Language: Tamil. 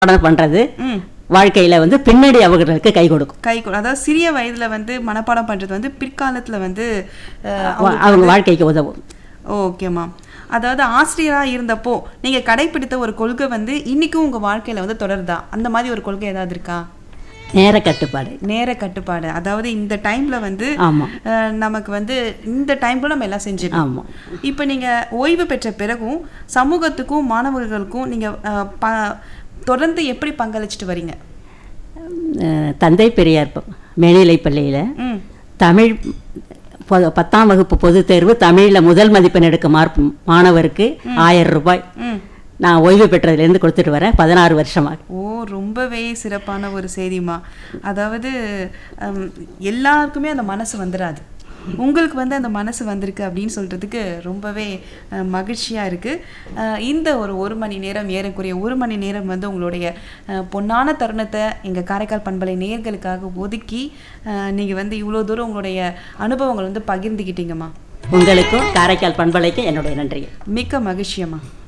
மனப்பாடம் பண்றது ம் வாழ்க்கையில வந்து பின்னாடி அவர்களுக்கு கை கொடுக்கும் கை கொடு- அதாவது சிறிய வயதுல வந்து மனப்பாடம் பண்றது வந்து பிற்காலத்துல வந்து அஹ், வா- அவங்க வாழ்க்கைக்கு உதவும் ஓகேம்மா அதாவது ஆசிரியரா இருந்தப்போ நீங்க கடைபிடித்த ஒரு கொள்கை வந்து இன்னைக்கும் உங்க வாழ்க்கையில வந்து தொடருதா அந்த மாதிரி ஒரு கொள்கை ஏதாவது இருக்கா நேர கட்டுப்பாடு நேர கட்டுப்பாடு அதாவது இந்த டைம்ல வந்து ஆமா அஹ், நமக்கு வந்து இந்த டைம்ல நம்ம எல்லாம் செஞ்சிடணும் ஆமா இப்போ நீங்க ஓய்வு பெற்ற பிறகும் சமூகத்துக்கும் மாணவர்களுக்கும் நீங்க அஹ், ப- தொடர்ந்து எப்படி பங்களிச்சிட்டு வரீங்க அஹ் தந்தை பெரியார் ப- மேல்நிலைப் பள்ளியில ம் தமிழ் பொ- பத்தாம் வகுப்பு பொதுத் தேர்வு தமிழில் முதல் மதிப்பெண் எடுக்க மார்க் மாணவருக்கு ஆயிரம் ரூபாய் ம் நான் ஓய்வு பெற்றதுலேருந்து கொடுத்துட்டு வரேன் பதினாறு வருஷமாக ஓ ரொம்பவே சிறப்பான ஒரு செய்திமா அதாவது ஹம், எல்லாருக்குமே அந்த மனசு வந்துடாது உங்களுக்கு வந்து அந்த மனசு வந்திருக்கு அப்படின்னு சொல்றதுக்கு ரொம்பவே அஹ், மகிழ்ச்சியா இருக்கு அஹ், இந்த ஒரு ஒரு மணி நேரம் ஏறக்குறைய ஒரு மணி நேரம் வந்து உங்களுடைய அஹ், பொன்னான தருணத்தை எங்க காரைக்கால் பண்பலை நேயர்களுக்காக ஒதுக்கி அஹ், நீங்க வந்து இவ்வளோ தூரம் உங்களுடைய அனுபவங்கள் வந்து பகிர்ந்துக்கிட்டீங்கம்மா உங்களுக்கும் காரைக்கால் பண்பலைக்கும் என்னுடைய நன்றி மிக்க மகிழ்ச்சியம்மா